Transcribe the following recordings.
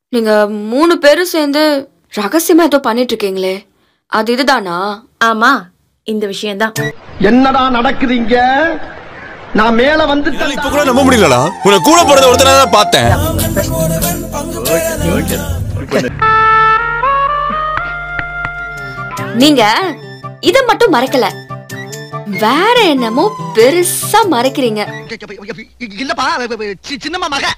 நீங்க மூணு பேரும் சேர்ந்து ரகசியமா ஏதோ பண்ணிட்டு இருக்கீங்களே அது இதுதானா ஆமா இந்த விஷயம்தான் என்னடா நடக்குதுங்க நான் மேல வந்துட்டேன் இப்ப கூட நம்ப முடியலடா உன்னை கூட பிறந்த ஒருத்தனை தான் பார்த்தேன் நீங்க இத மட்டும் மறைக்கல வேற என்னமோ பெருசா மறைக்கிறீங்க இல்லப்பா சி- சின்னம்மா மக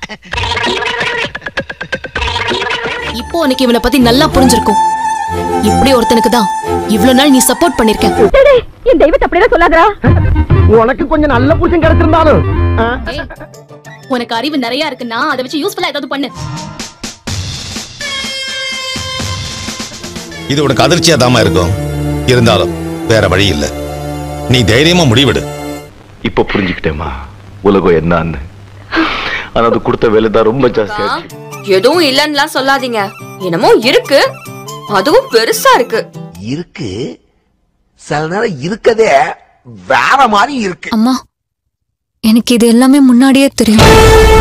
இப்போ உனக்கு இவனை பத்தி நல்லா புரிஞ்சிருக்கும் இப்படி ஒருத்தனுக்கு தான் இவ்ளோ நாள் நீ சப்போர்ட் பண்ணிருக்க என் தெய்வத்தை அப்படியே சொல்லாதடா உனக்கு கொஞ்சம் நல்ல புருஷன் கிடைச்சிருந்தாலும் ஆ, உனக்கு அறிவு நிறைய இருக்குன்னா அதை வச்சு யூஸ்ஃபுல்லா ஏதாவது பண்ணு இது உனக்கு அதிர்ச்சியா தாமா இருக்கும் இருந்தாலும் வேற வழி இல்ல நீ தைரியமா முடிவெடு இப்ப புரிஞ்சுக்கிட்டேமா உலகம் என்னன்னு ஆனா அது கொடுத்த வேலை தான் ரொம்ப ஜாஸ்தியா ஆ, எதுவும் இல்லன்னுலாம் சொல்லாதீங்க என்னமோ இருக்கு அதுவும் பெருசா இருக்கு இருக்கு சில நேரம் இருக்கதே வேற மாதிரி இருக்கு அம்மா எனக்கு இது எல்லாமே முன்னாடியே தெரியும்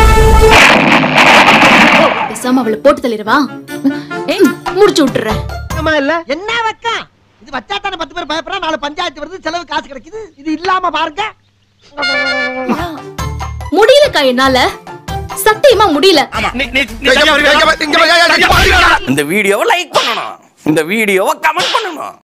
பேசாம அவளை போட்டு தள்ளிடுவா ஏய் முடிச்சு விட்டுறேன் இல்ல என்ன வைக்கம் இது வச்சா தானே பத்து பேர் பயப்படுறா நாலு பஞ்சாயத்து வருது செலவு காசு கிடைக்குது இது இல்லாம பாருங்க முடியலக்கா என்னால சத்தியமா முடியல இந்த வீடியோவை லைக் பண்ணணும் இந்த வீடியோவை கமெண்ட் பண்ணணும்